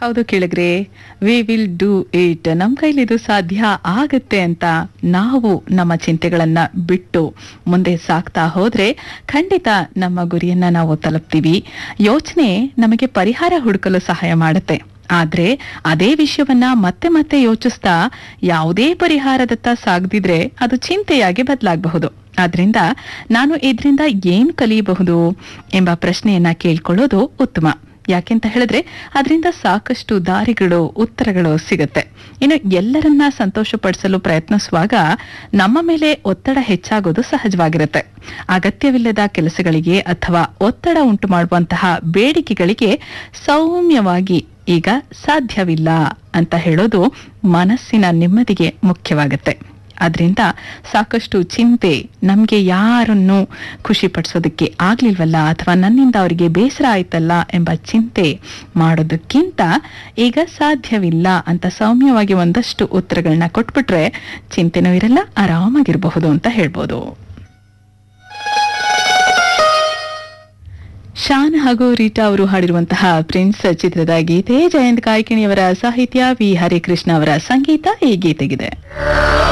ಹೌದು ಕೇಳಿಗ್ರೆ we will do it ನಮ್ ಕೈಲಿದು ಸಾಧ್ಯ ಆಗತ್ತೆ ಅಂತ ನಾವು ನಮ್ಮ ಚಿಂತೆಗಳನ್ನ ಬಿಟ್ಟು ಮುಂದೆ ಸಾಕ್ತಾ ಹೋದ್ರೆ ಖಂಡಿತ ನಮ್ಮ ಗುರಿಯನ್ನ ನಾವು ತಲುಪ್ತೀವಿ ಯೋಚನೆ ನಮಗೆ ಪರಿಹಾರ ಹುಡುಕಲು ಸಹಾಯ ಮಾಡುತ್ತೆ ಆದ್ರೆ ಅದೇ ವಿಷಯವನ್ನ ಮತ್ತೆ ಮತ್ತೆ ಯೋಚಿಸ್ತಾ ಯಾವುದೇ ಪರಿಹಾರದತ್ತ ಸಾಗದಿದ್ರೆ ಅದು ಚಿಂತೆಯಾಗಿ ಬದಲಾಗಬಹುದು ಆದ್ರಿಂದ ನಾನು ಇದರಿಂದ ಏನ್ ಕಲಿಯಬಹುದು ಎಂಬ ಪ್ರಶ್ನೆಯನ್ನ ಕೇಳ್ಕೊಳ್ಳೋದು ಉತ್ತಮ ಯಾಕೆಂತ ಹೇಳಿದ್ರೆ ಅದರಿಂದ ಸಾಕಷ್ಟು ದಾರಿಗಳು ಉತ್ತರಗಳು ಸಿಗುತ್ತೆ ಇನ್ನು ಎಲ್ಲರನ್ನ ಸಂತೋಷಪಡಿಸಲು ಪ್ರಯತ್ನಿಸುವಾಗ ನಮ್ಮ ಮೇಲೆ ಒತ್ತಡ ಹೆಚ್ಚಾಗೋದು ಸಹಜವಾಗಿರುತ್ತೆ ಅಗತ್ಯವಿಲ್ಲದ ಕೆಲಸಗಳಿಗೆ ಅಥವಾ ಒತ್ತಡ ಉಂಟು ಮಾಡುವಂತಹ ಬೇಡಿಕೆಗಳಿಗೆ ಸೌಮ್ಯವಾಗಿ ಈಗ ಸಾಧ್ಯವಿಲ್ಲ ಅಂತ ಹೇಳೋದು ಮನಸ್ಸಿನ ನೆಮ್ಮದಿಗೆ ಮುಖ್ಯವಾಗುತ್ತೆ ಅದರಿಂದ ಸಾಕಷ್ಟು ಚಿಂತೆ ನಮ್ಗೆ ಯಾರನ್ನು ಖುಷಿ ಪಡಿಸೋದಕ್ಕೆ ಆಗ್ಲಿಲ್ವಲ್ಲ ಅಥವಾ ನನ್ನಿಂದ ಅವರಿಗೆ ಬೇಸರ ಆಯ್ತಲ್ಲ ಎಂಬ ಚಿಂತೆ ಮಾಡೋದಕ್ಕಿಂತ ಈಗ ಸಾಧ್ಯವಿಲ್ಲ ಅಂತ ಸೌಮ್ಯವಾಗಿ ಒಂದಷ್ಟು ಉತ್ತರಗಳನ್ನ ಕೊಟ್ಬಿಟ್ರೆ ಚಿಂತೆನೂ ಇರಲ್ಲ ಆರಾಮಾಗಿರಬಹುದು ಅಂತ ಹೇಳ್ಬೋದು ಶಾನ್ ಹಾಗೂ ರೀಟಾ ಅವರು ಹಾಡಿರುವಂತಹ ಪ್ರಿನ್ಸ್ ಚಿತ್ರದ ಗೀತೆ ಜಯಂತ್ ಕಾಯ್ಕಿಣಿಯವರ ಸಾಹಿತ್ಯ ವಿ ಹರಿಕೃಷ್ಣ ಅವರ ಸಂಗೀತ ಈ ಗೀತೆಗಿದೆ